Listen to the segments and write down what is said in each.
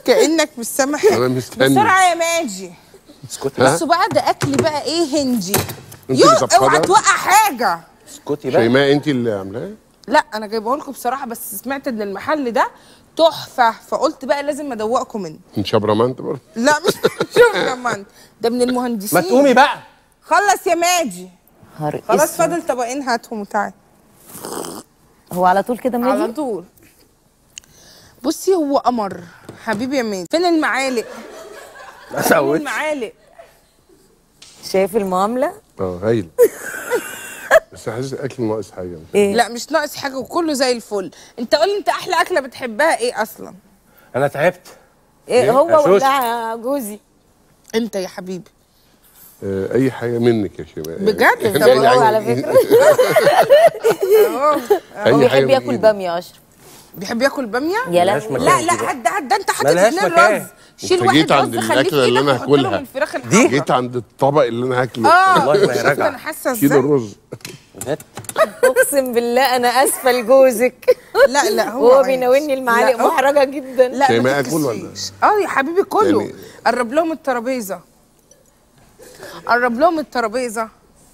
كانك مش سامع أنا مستني. بسرعه يا ماجي اسكتي ها؟ بصوا بقى ده اكل بقى ايه هندي انت يو اللي طبخها اوعى ده؟ توقع حاجه اسكتي بقى شيماء انت اللي عاملاها لا انا جايبه لكم بصراحه بس سمعت ان المحل ده تحفه فقلت بقى لازم ادوقكم منه من شبرمنت برضه لا مش شوف كمان ده من المهندسين ما تقومي بقى خلص يا ماجي نهار خلاص اسود. فاضل طبقين هاتهم وتعالى هو على طول كده على ماجي طول بصي هو قمر حبيبي يا ماجي فين المعالق ما فين سويتش المعالق شايف المعامله اه هايل بس حاسس الاكل ناقص حاجه ايه لا مش ناقص حاجه وكله زي الفل انت قولي انت احلى اكله بتحبها ايه اصلا انا تعبت ايه هو يا شوش. ولا جوزي انت يا حبيبي آه اي حاجه منك يا شيماء بجد؟ يعني- طب هو على فكره هو اي حاجه بيحب من ياكل إيدك. باميه يا اشرف بيحب ياكل باميه يا ملهاش لهوي مكان. لا لا هد هد ده انت حاطط ملهاش اتنين مكان. رز شيل انت واحد جيت عند رز خليه الأكلة في اللي ايدك أنا وحط لهم هاكلها. الفراخ دي؟ الحمرا. جيت عند الطبق اللي انا هاكله اه والله ما هي شفت راجعة. انا حاسه شيل ازاي الرز بجد؟ اقسم بالله انا اسفه لجوزك لا لا هو وهو عايز. بيناولني المعالق لا، هو- محرجه جدا لا شيماء ما اكل ولا؟ تتكسفيش. اه يا حبيبي كله يعني- قرب لهم الترابيزه قرب لهم الترابيزه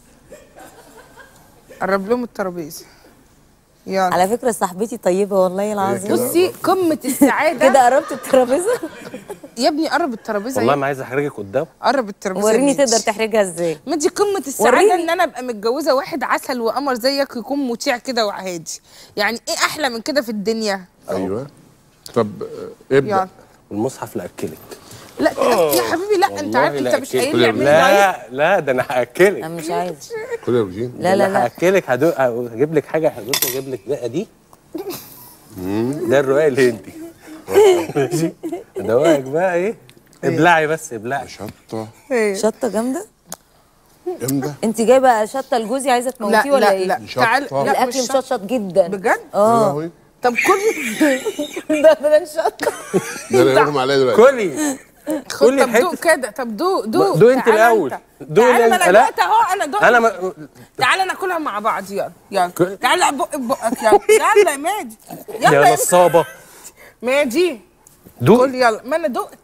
قرب لهم الترابيزه يلا على فكره صاحبتي طيبه والله العظيم كده؟ بصي قمه السعاده كده قربت الترابيزه يا ابني قرب الترابيزه والله يا ما عايز احرجك قدام قرب الترابيزه وريني يا ميدي. تقدر تحرجها ازاي ما دي قمة السعادة وريني. ان انا ابقى متجوزة واحد عسل وقمر زيك يكون مطيع كده وهادي يعني ايه احلى من كده في الدنيا ايوه طب آه، ابدا يلا والمصحف لاكلك لا يا حبيبي لا انت والله عارف انت لا مش أكلك. قايل لي اعملي دايت لا لا ده انا هاكلك انا مش عايز كل يا روجين لا لا أنا لا هاكلك هدوق هجيب لك حاجه هدوق اجيب لك بقى دي ده الرقاق الهندي ماشي ادوقك بقى ايه ابلعي بس ابلعي شطه شطه جامده جامده انت جايبه شطه لجوزي عايزه لا تموتيه ولا لا ايه لا شطة. تعال لا الاكل مش شط. مشطشط جدا بجد يا اه لهوي. طب كل ده بدل شطه ده انا يغمى عليا دلوقتي كلي خد كل طب دوق حتة- كده طب دوق دوق دوق انت تعال الأول. انت. دوق تعال ما انت. انا لا. دقت اهو انا دقت انا ما تعال ناكلها مع بعض يلا يلا كل- تعال بق بقك يلا يلا يا ماجي يلا يا يا نصابه ماجي دوق قول يلا ما انا دقت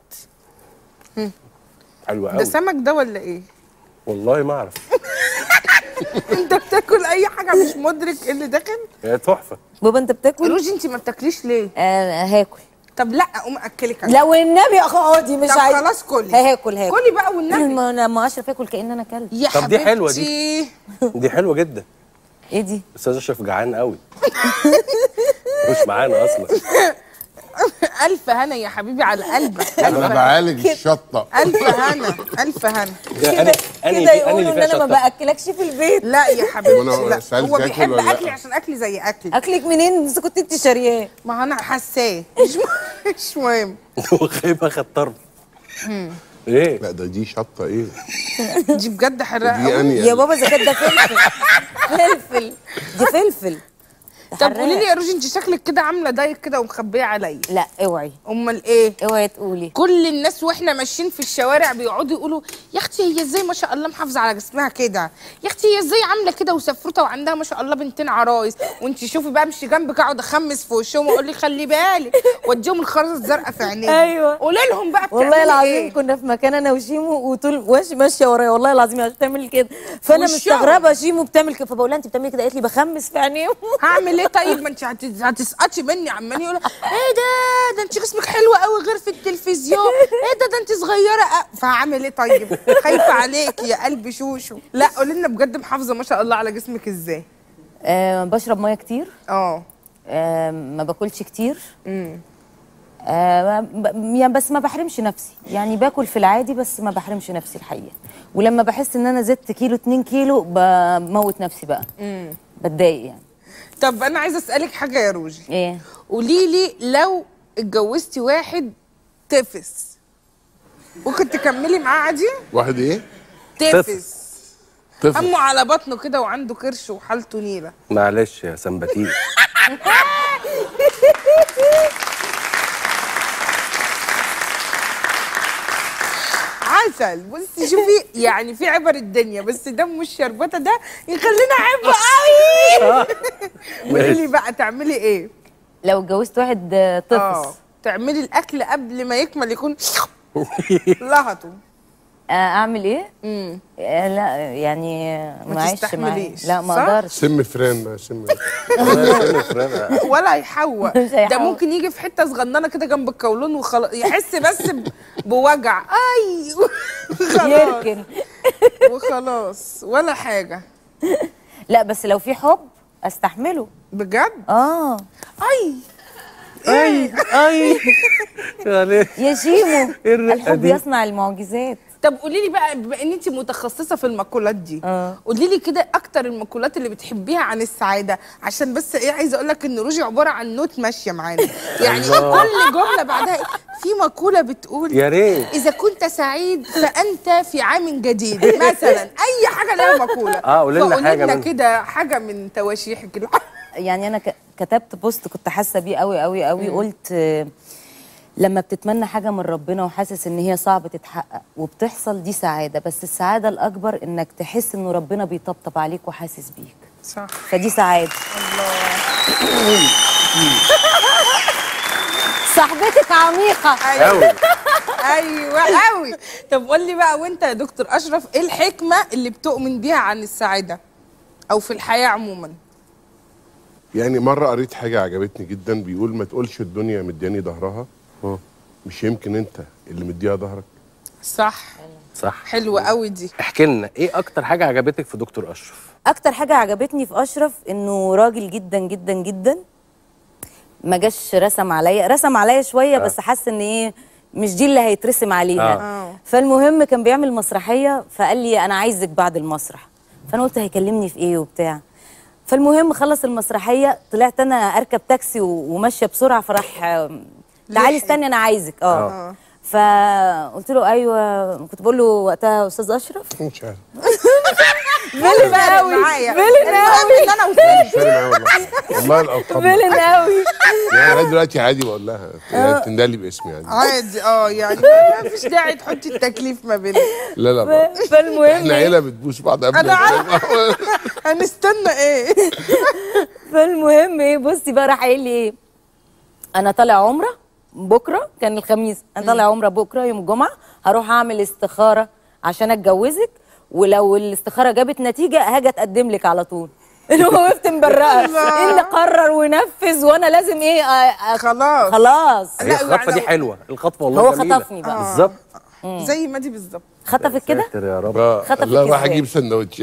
حلو ده قوي سمك ده ولا ايه والله ما اعرف انت بتاكل اي حاجه مش مدرك ايه اللي داخل هي تحفه بابا انت بتاكل روجي انت ما بتاكليش ليه آه هاكل طب لا اقوم اكلك أنا. لو النبي يا اخواتي مش طب عايز خلاص كلي هاكل هاكل كلي بقى والنبي ما انا ما اشرف اكل كان انا اكلت يا طب دي حلوة دي. حبيبتي. دي حلوه جدا ايه دي استاذ اشرف جعان قوي مش معانا اصلا الف هنا يا حبيبي على قلبك انا الف هنا بعالج الشطه الف هنا الف هنا ده انا انا كده دي- يقولوا اللي ان فيها انا ما شطة. باكلكش في البيت لا يا حبيبتي طب أنا لا سألت هو آكل بيحب ولا لأ؟ اكلي عشان اكلي زي اكلي اكلك منين بس كنت انت شارياه ما انا حاساه مش م- مش مهم وخايف اخد طرب ايه لا ده دي شطه ايه دي بجد حراقه دي قوي. اني يا بابا اذا كان ده فلفل فلفل دي فلفل ده طب حراق. قولي لي يا روجي انت شكلك كده عامله دايت كده ومخبيه عليا لا اوعي امال ايه اوعي تقولي كل الناس واحنا ماشيين في الشوارع بيقعدوا يقولوا يا اختي هي ازاي ما شاء الله محافظه على جسمها كده يا اختي هي ازاي عامله كده وسفروته وعندها ما شاء الله بنتين عرايس وانت شوفي بقى امشي جنبك اقعد اخمس في وشهم واقول لي خلي بالك واديهم الخرزه الزرقاء في عينيهم أيوة. قولي لهم بقى والله بتعملي العظيم ايه كنا في مكان انا وشيمو وطول وش ماشيه ورايا والله العظيم عشان تعمل كده فانا وشهم. مستغربه شيمو بتعمل كده فبقول لها انت بتعملي كده قالت لي بخمس في عينيهم هعمل ايه طيب ما انت هت- هتسقطي مني عمالين يقولوا ايه ده ده انت جسمك حلو قوي غير في التلفزيون ايه ده ده انت صغيره أ... فهعمل ايه طيب خايفه عليك يا قلبي شوشو لا قولي لنا بجد محافظه ما شاء الله على جسمك ازاي آه بشرب ميه كتير اه آه ما باكلش كتير آه ب- يعني بس ما بحرمش نفسي يعني باكل في العادي بس ما بحرمش نفسي الحقيقه ولما بحس ان انا زدت كيلو 2 كيلو بموت نفسي بقى بتضايق يعني طب انا عايزه اسالك حاجه يا روجي ايه قولي لي لو اتجوزتي واحد تفس ممكن تكملي معاه عادي واحد ايه تفس طفل همه على بطنه كده وعنده كرش وحالته نيله معلش يا سمباتين عسل بصي شوفي يعني في عبر الدنيا بس دم الشربطه ده يخلينا عبه قوي قولي لي بقى تعملي ايه لو اتجوزت واحد آه، اه طفل تعملي الاكل قبل ما يكمل يكون لهطوا آه، اعمل ايه امم آه، لا يعني ما معيش معايا تستحمليش، لا ما صح؟ اقدرش سم فران بقى سم ولا هيحوق مش هيحوق. ده ممكن يجي في حته صغننه كده جنب القولون وخلاص يحس بس ب- بوجع اي خلاص يركن وخلاص ولا حاجه لا بس لو في حب استحمله بجد اه اي اي اي يعني يا شيمو إيه الرقة الحب دي؟ يصنع المعجزات طب قولي لي بقى بما ان انت متخصصه في المقولات دي آه. قولي لي كده اكتر المقولات اللي بتحبيها عن السعاده عشان بس ايه عايزه اقول لك ان روجي عباره عن نوت ماشيه معانا يعني الله. كل جمله بعدها في مقوله بتقول يا ريت اذا كنت سعيد فانت في عام جديد مثلا اي حاجه لها مقوله آه، قولي لنا فقولي حاجة لنا منها. كده حاجه من تواشيحك الع- يعني انا ك- كتبت بوست كنت حاسه بيه قوي قوي قوي قلت آه، لما بتتمنى حاجه من ربنا وحاسس ان هي صعب تتحقق وبتحصل دي سعاده بس السعاده الاكبر انك تحس انه ربنا بيطبطب عليك وحاسس بيك صح فدي سعاده صاحبتك عميقه قوي ايوه قوي طب قول لي بقى وانت يا دكتور اشرف ايه الحكمه اللي بتؤمن بيها عن السعاده او في الحياه عموما يعني مره قريت حاجه عجبتني جدا بيقول ما تقولش الدنيا مدياني ظهرها مش يمكن انت اللي مديها ظهرك صح صح حلوه قوي دي احكي لنا ايه اكتر حاجه عجبتك في دكتور اشرف اكتر حاجه عجبتني في اشرف انه راجل جدا جدا جدا ما جاش رسم عليا رسم عليا شويه آه. بس حاسه ان ايه مش دي اللي هيترسم عليها آه. فالمهم كان بيعمل مسرحيه فقال لي انا عايزك بعد المسرح فانا قلت هيكلمني في ايه وبتاع فالمهم خلص المسرحيه طلعت انا اركب تاكسي و- وماشيه بسرعه فراح آم، تعالي لحق. استني انا عايزك اه آه. فقلت له ايوه كنت بقول له وقتها استاذ اشرف مش عارف فيلن قوي معايا فيلن المهم قوي ان انا وصلت مش فارق معايا والله والله الالقاب فيلن قوي يعني لغايه دلوقتي عادي بقول لها يعني تندلي باسمي يعني عادي اه يعني ما فيش داعي تحطي التكليف ما بيننا لا لا بقى. فالمهم احنا عيله بتبوس بعض قبل أنا ما- هنستنى ايه فالمهم ايه بصي بقى راح قايل لي ايه انا طالع عمره بكره كان الخميس انا طالع عمره بكره يوم الجمعه هروح اعمل استخاره عشان اتجوزك ولو الاستخاره جابت نتيجه هاجي اتقدم لك على طول اللي هو وقفت مبرقه الله. ايه اللي قرر ونفذ وانا لازم ايه آه، آه، خلاص خلاص هي لا، الخطفه دي لو- حلوه الخطفه والله هو جميلة. خطفني بقى. بالظبط زي ما دي بالظبط خطفك كده ساتر يا رب آه، خطفك لا راح إزاي؟ اجيب سندوتش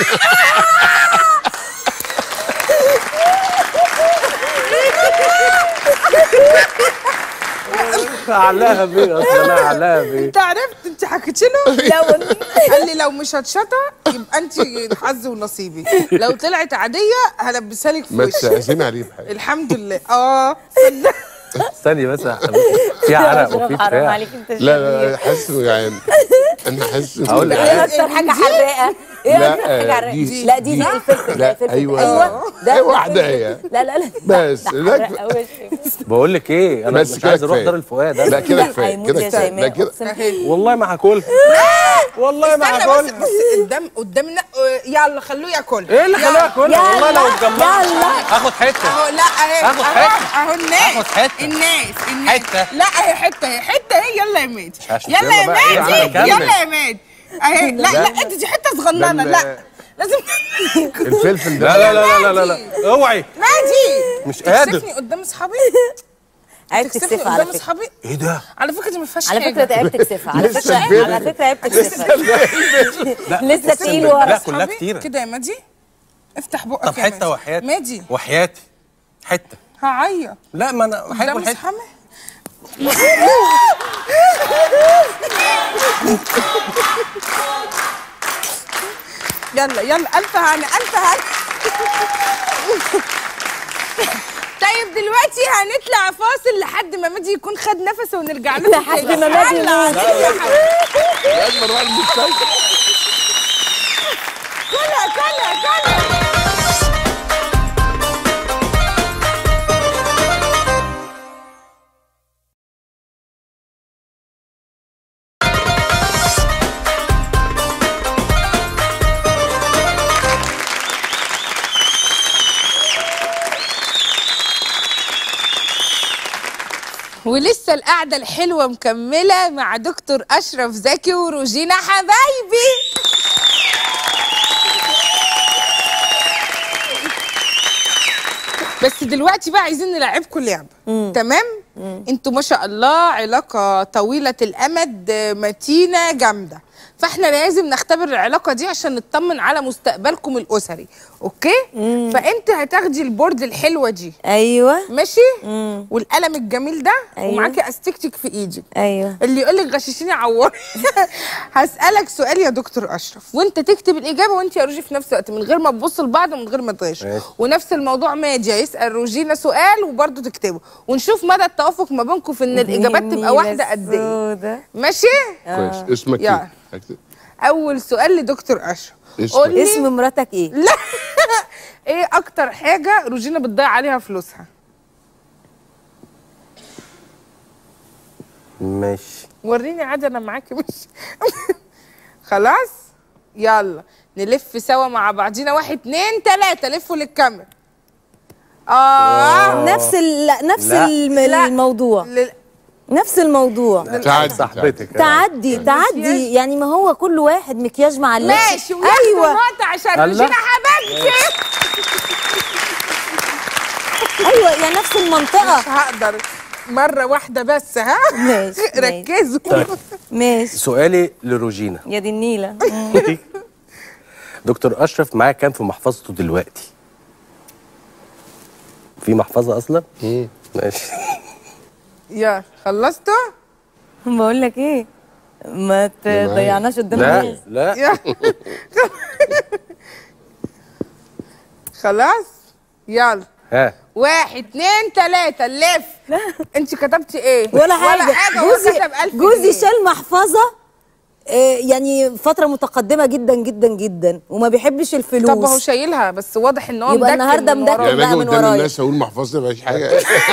علقها بيه اصلا انا علقها بيه انت عرفت انت حكيت له لو قال لي لو مش هتشطه يبقى انت حظي ونصيبي لو طلعت عاديه هلبسها لك في ما وشك تستأذني عليه بحاجه الحمد لله اه صدق. استني بس يا حبيبتي في عرق وفي حرام بتاع عليك انت لا لا لا حاسس إنه يعني انا حاسس إنه- هقول لك ايه اكتر حاجه حراقه ايه لا، اكتر حاجه حراقه دي- لا دي دي- زي الفلفل لا، الفلفل أيوة. ايوه ده أيوة، ده واحدة فلفل. هي. لا لا لا بس، ده لا، حراقة وش. بقول لك ايه انا بس مش كده عايز اروح كفاية. دار الفؤاد لا أنا. كده كفايه هيموت كده يا كفايه لا شيماء كده أقسم والله ما هاكلها والله ما استنى بس هاكلها بس قدام قدامنا آه، يلا خلوه ياكل ايه اللي خلاها اكلها والله لو اتجمعت يلا. هاخد حته اهو لا اهي هاخد اهو حتة. اهو الناس هاخد حتة. الناس الناس حتة. لا اهي حته اهي حته اهي يلا يا مادي عشان يلا يلا يا بقى، إيه، مادي هنكمل. يلا يا مادي اهي لا لا. لا انت دي حته صغننه ده ال- لا لازم الفلفل ده لا لا لا لا لا لا اوعي مادي مش قادر. تكسفني قدام اصحابي عيب تكسفني تكسفها على قدام فكره اصحابي ايه ده على فكره دي ما فيهاش على حاجة. فكره عيب تكسفها على لسه فكره الفيلم. على فكره عيب تكسفها لسه تقيل لا، ورا كلها أصحابي كتيرة. كده يا مادي افتح بقك طب يا حته مادي. وحياتي مادي وحياتي حته هعيط لا ما انا قدام هاكل حته اصحابي يلا يلا الف هنا الف هنا طيب دلوقتي هنطلع فاصل لحد ما مادي يكون خد نفسه ونرجع لكم لحد تاني. ما مادي يلا، يموت. يا حبيبي. اجمل واحد مستيقظ كلها كلها كلها ولسه القعده الحلوه مكمله مع دكتور اشرف زكي وروجينا حبايبي بس دلوقتي بقى عايزين نلعبكم لعبه تمام انتوا ما شاء الله علاقه طويله الامد آه، متينه جامده فاحنا لازم نختبر العلاقه دي عشان نطمن على مستقبلكم الاسري اوكي فانت هتاخدي البورد الحلوه دي ايوه ماشي والقلم الجميل ده أيوة. ومعاكي استيكتك في ايدك ايوه اللي يقول لك غششيني عوري هسالك سؤال يا دكتور اشرف وانت تكتب الاجابه وانت يا روجي في نفس الوقت من غير ما تبص لبعض ومن غير ما تغش ماشي. ونفس الموضوع ماجي يسال روجينا سؤال وبرضه تكتبه ونشوف مدى التوافق ما بينكم في ان الاجابات تبقى واحده قد ايه ايه ماشي كويس اسمك يا. ايه؟ هكتب. اول سؤال لدكتور اشرف اسمك. قول لي اسم مراتك ايه لا ايه اكتر حاجه روجينا بتضيع عليها فلوسها ماشي وريني عادي انا معاكي مش خلاص يلا نلف سوا مع بعضينا واحد اتنين تلاتة لفوا للكاميرا اه نفس ال... لا، نفس لا. الم... لا. الموضوع لل... نفس الموضوع تعدي صاحبتك تعدي تعدي يعني ما هو كل واحد مكياج مع اللبس ماشي وياخدوا ايوه نقطة عشان الله. روجينا حبيبتي ايوه يعني نفس المنطقه مش هقدر مرة واحدة بس ها ماشي، ماشي. ركزوا طيب. ماشي سؤالي لروجينا يا دي النيله دكتور اشرف معاه كام في محفظته دلوقتي في محفظه اصلا ماشي يا خلصتوا بقول لك ايه ما تضيعناش قدام لا الناس لا يا خلاص يلا ها واحد اتنين تلاتة لف انت كتبتي ايه ولا حاجه, ولا حاجة هو جوزي كتب ألف جوزي جنيه. شال محفظه آه، يعني فتره متقدمه جدا جدا جدا وما بيحبش الفلوس طب هو شايلها بس واضح ان هو يبقى مدكن النهاردة من مدكن. وراه. يعني بقى باجي من قدام ورايا. الناس اقول محفظتي مفيش حاجه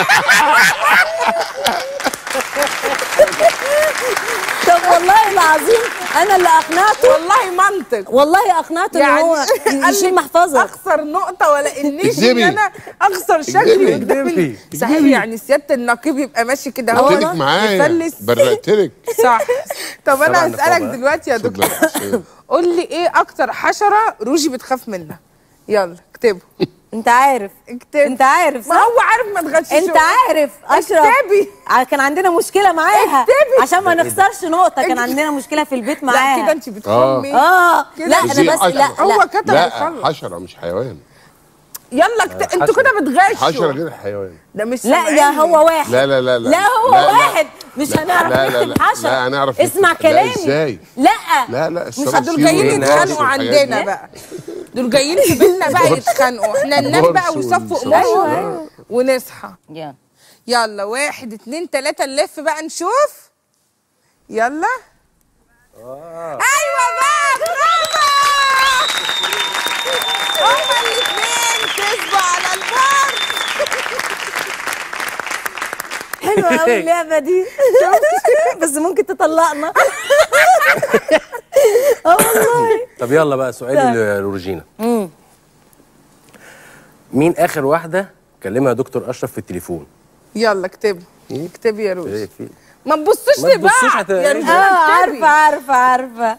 طب والله العظيم انا اللي اقنعته والله منطق والله اقنعته ان هو قال يشيل لك محفظه اخسر نقطة ولا انيش ان اكذبي. انا اخسر شكلي اكذبي. قدام ال- اكذبي. صحيح يعني سيادة النقيب يبقى ماشي كده هو قلت لك معايا يفلس برقتلك صح طب انا طبعاً هسألك نقابة. دلوقتي يا دكتور اتفضل. قول لي ايه اكتر حشرة روجي بتخاف منها يلا اكتبه انت عارف اكتب انت عارف ما صح هو عارف ما تغشش انت عارف اشرف اكتبي. ع- كان عندنا مشكله معاها اكتبي. عشان ما نخسرش نقطه كان اكتبي. عندنا مشكله في البيت لا معاها كده انت بتخمي اه كده. لا انا دي بس لا حشرة. هو لا كتب لا يخلص حشره مش حيوان يلا كت... انتوا حشرة. كده بتغشوا حشره غير الحيوان ده مش لا يا سامعيني. هو واحد لا لا لا لا لا هو لا، لا. واحد مش لا، هنعرف لا، لا، نكتب لا. حشرة لا، هنعرف اسمع نكتب. لا، كلامي إزاي؟ لا لا لا مش الصراحة دول فيه جايين والناس يتخانقوا والحاجات عندنا دي. بقى دول جايين في بيتنا بقى يتخانقوا احنا ننام بقى البورس ويصفوا والصلاة. امورهم ونصحى يا. يلا واحد اتنين تلاتة نلف بقى نشوف يلا ايوه بقى برافو هما الاتنين كسبوا على البار حلوه قوي اللعبه دي بس ممكن تطلقنا اه والله طب يلا بقى سؤالي طيب. لروجينا مين اخر واحده كلمها دكتور اشرف في التليفون يلا اكتبي اكتبي يا روز ايه في ما تبصوش ما تبصوش لبعض هت- يا إيه روز ده؟ اه اكتبي. عارفه عارفه عارفه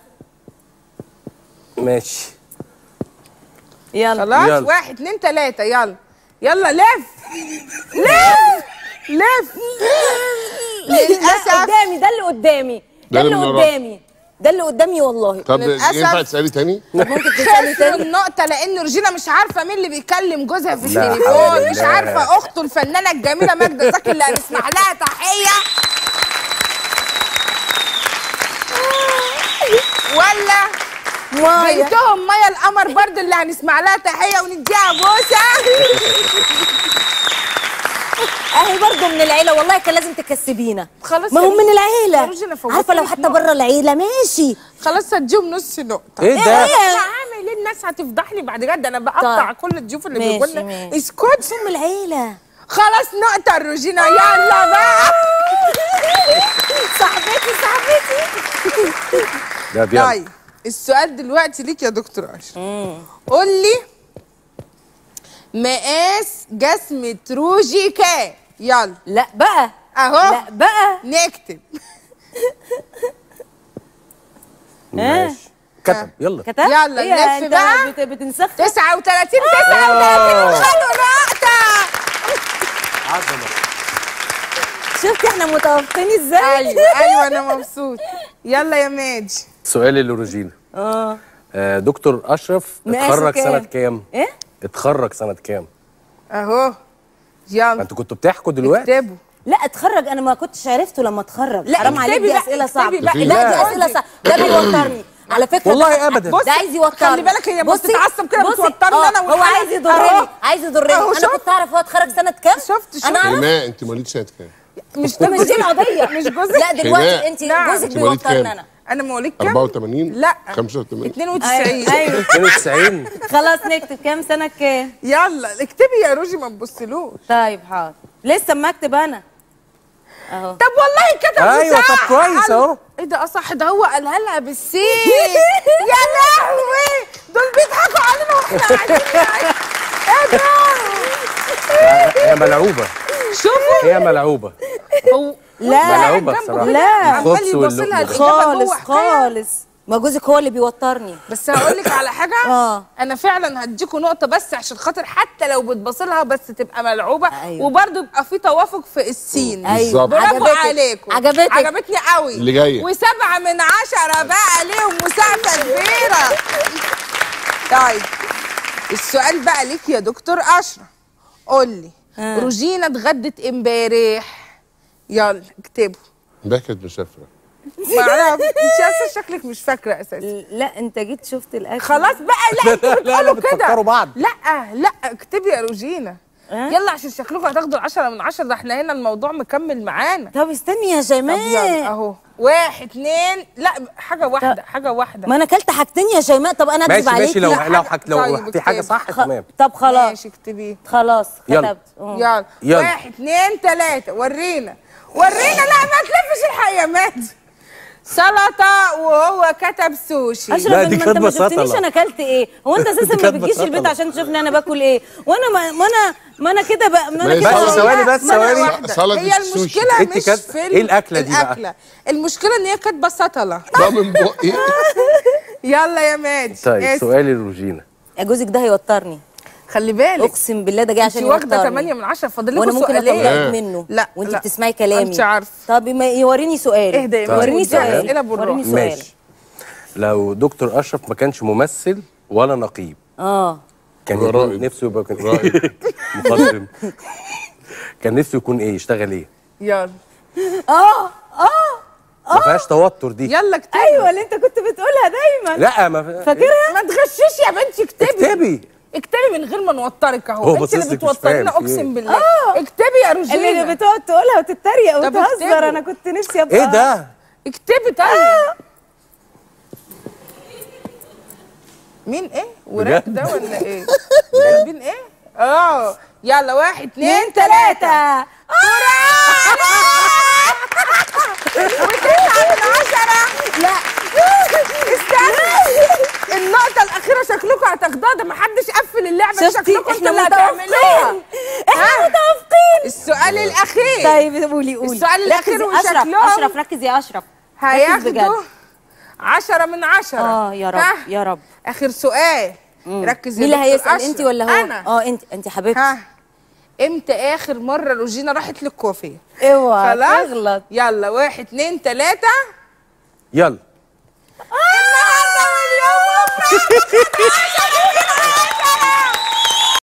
ماشي يلا خلاص يلا. واحد اتنين تلاتة يلا يلا لف لف لف لا للأسف قدامي ده اللي قدامي ده ده اللي اللي من وراك. قدامي ده اللي قدامي والله طب للأسف. ينفع تسالي تاني؟ ممكن تسالي خسروا تاني النقطة لأن روجينا مش عارفة مين اللي بيكلم جوزها في لا حول التليفون مش الله. عارفة أخته الفنانة الجميلة ماجدة زكي اللي هنسمع لها تحية ولا مايا بنتهم مايا القمر برضه اللي هنسمع لها تحية ونديها بوسة اهي برضه من العيله والله كان لازم تكسبينا خلاص ما يا هم من روجي. يا العيله روجي أنا فوتت عارفه لو لك حتى نقطة. بره العيله ماشي خلاص هديهم نص نقطة ايه ده انا عامل ايه الناس هتفضحني بعد كده انا بقطع طيب. كل الضيوف اللي ماشي، بيقول لنا ماشي. اسكت هم العيله خلاص نقطة الروجينا يلا بقى صاحبتي صاحبتي ده يلا طيب السؤال دلوقتي ليك يا دكتور اشرف قول لي مقاس جسمة روجي كام يلا لا بقى اهو لا بقى نكتب ماشي كتب يلا كتب يلا إيه نلف انت بقى. بت- بتنسخ 39 39 آه. خدوا نقطة عظمه شفتي احنا متوافقين ازاي ايوه ايوه انا مبسوط يلا يا ماجي سؤالي لروجينا اه آه دكتور اشرف مقاسه اتخرج كام؟ سنه كام ايه اتخرج سنه كام اهو ما يلا انتوا كنتوا بتحكوا دلوقتي اكتبوا لا اتخرج انا ما كنتش عرفته لما اتخرج لا، حرام عليك اكتبي دي بقى، اسئله اكتبي صعبه بقى. لا دي لا. اسئله صعبه ده بيوترني على فكره والله ده- أبداً. ده عايز يوترني خلي بالك هي بصي- بتتعصب كده بصي، بتوترني آه، أنا هو والحاجة. عايز يضرني أهو. عايز يضرني أهو انا شفت. كنت اعرف هو اتخرج سنه كام شفت، شفت. انا اعرف شيماء انت مواليد سنه كام؟ مش ده مش دي القضيه مش جوزك لا دلوقتي شيماء. انت نعم. جوزك أنت مواليد بيوترني كام؟ انا انا مواليد كام 84 لا 85 92 ايوه 92 خلاص نكتب كام سنه كام يلا اكتبي يا روجي ما تبصلوش طيب حاضر لسه ما اكتب انا اهو طب والله كتب أيوة، صح. طب كويس قال- أهو. ايه ده اصح ده هو قالها لها بالسين يا لهوي دول بيضحكوا علينا واحنا قاعدين نعيش. ايه ده هي ملعوبه شوفوا هي ملعوبه هو لا ملعوبة جنبه بصراحة. كده لا. عمال الخبز يبص واللقمة. لها الإجابة خالص جوه حكاية. خالص ما جوزك هو اللي بيوترني بس هقول لك على حاجه آه. انا فعلا هديكوا نقطه بس عشان خاطر حتى لو بتبصلها بس تبقى ملعوبه أيوة. وبرده يبقى في توافق في السين أيوة. بالظبط. برافو عجبتك. عليكم عجبتك. عجبتني قوي اللي جاية. وسبعه من عشره بقى ليهم مسافه كبيره طيب السؤال بقى ليك يا دكتور اشرف قول لي آه. روجينا اتغدت امبارح يلا اكتبوا ده كانت مسافره ما اعرف انت اساسا شكلك مش فاكره اساسا لا انت جيت شفت الاكل خلاص بقى لا انتوا لا، لا، بتقولوا كده بتفكروا بعض. لا لا اكتبي يا روجينا أه؟ يلا عشان شكلكم هتاخدوا العشرة من عشرة ده احنا هنا الموضوع مكمل معانا طب استني يا طب يلا شيماء اهو واحد اتنين لا حاجة واحدة حاجة واحدة ما انا اكلت حاجتين يا شيماء طب انا اكذب ماشي عليك ماشي لو لا، لو حاجة- حك لو طيب، في حاجه اكتب. صح خ... تمام طب خلاص ماشي اكتبيه خلاص يلا. كتبت أه. يلا يلا. واحد اتنين تلاتة ورينا ورينا لا ما تلفش الحيامات سلطة وهو كتب سوشي اشرف لا، انت دي ما انت كانت ما شفتنيش بسطلة. انا اكلت ايه هو انت اساسا ما كانت بتجيش البيت بسطلة. عشان تشوفني انا باكل ايه وانا ما, ما انا ما انا كده بقى ما انا ماشي. كده بس سلطة. ثواني بس مرة ثواني واحدة. سلطة هي السوشي. المشكلة انت مش كانت- في ايه الأكلة دي بقى؟ الأكلة المشكلة ان هي كاتبة سطلة ده من بقي يلا يا ماجي طيب اسم. سؤالي لروجينا يا جوزك ده هيوترني خلي بالك اقسم بالله ده جاي انت عشان واخدة يوترني 8 من 10 فاضل وانا لكم ممكن سؤالين اطلعك منه لا وانت لا. بتسمعي كلامي انت عارفة. طب ما يوريني سؤال اهدى يا طيب. ماجي وريني ودي سؤال أسئلة بالراحة. وريني سؤال ماشي لو دكتور اشرف ما كانش ممثل ولا نقيب اه كان يبقى يكون رائد. نفسه يبقى كان رائد. مقدم كان نفسه يكون ايه يشتغل ايه يلا اه اه ما فيهاش توتر دي يلا اكتبي ايوه اللي انت كنت بتقولها دايما لا ما فاكرها ما تغشيش يا بنتي اكتبي اكتبي اكتبي من غير ما نوترك هو اهو انت باصص اللي لك مش بتوترينا فاهم في اقسم ايه. بالله اكتبي يا روجينا اللي بتقعد تقولها وتتريق طب وتهزر اكتبوا. انا كنت نفسي ابقى ايه ده اكتبي طيب مين ايه؟ وراك بجد؟ ده ولا ايه؟ جايبين ايه؟ اه يلا واحد اتنين اتنين تلاتة تلاتة وتسعة من عشرة لا استنى النقطة الأخيرة شكلكم هتاخدوها ده محدش قفل اللعبة دي شفتي شكلكم احنا انتوا اللي هتعملوها متوافقين احنا ها؟ متوافقين السؤال الأخير طيب قولي قولي السؤال الأخير ركز يا اشرف وشكلهم اشرف ركز يا اشرف ركز هياخدوا بجد عشرة من عشرة اه يا رب ها؟ يا رب آخر سؤال ركز يا مين اللي دكتور هيسال أشرف. انت ولا هو أنا اه انت انت حبيبتي ها امتى آخر مرة روجينا راحت للكوافير؟ اوعى خلاص تغلط يلا واحد اتنين تلاتة يلا